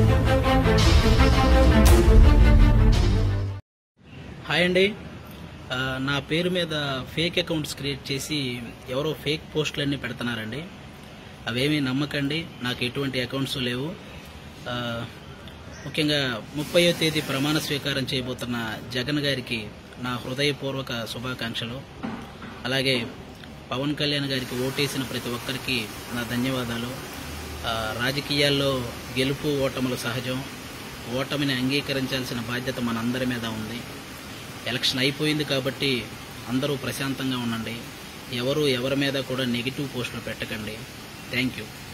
hi అండి ఆ, నా పేరు మీద ఫేక్ అకౌంట్స్ క్రియేట్ చేసి ఎవరో ఫేక్ పోస్టులన్నీ పెడుతున్నారండి అవేమీ నమ్మకండి నాకు ఎటువంటి అకౌంట్స్ లేవు ఆ, ముఖ్యంగా ముప్పయో తేదీ ప్రమాణ స్వీకారం చేయబోతున్న జగన్ గారికి నా హృదయపూర్వక శుభాకాంక్షలు అలాగే పవన్ కళ్యాణ్ గారికి ఓటేసిన ప్రతి ఒక్కరికి నా ధన్యవాదాలు ఆ, రాజకీయాల్లో గెలుపు ఓటములు సహజం ఓటమిని అంగీకరించాల్సిన బాధ్యత మనందరి మీద ఉంది ఎలక్షన్ అయిపోయింది కాబట్టి అందరూ ప్రశాంతంగా ఉండండి ఎవరు ఎవరి మీద కూడా నెగిటివ్ పోస్టులు పెట్టకండి థ్యాంక్ యూ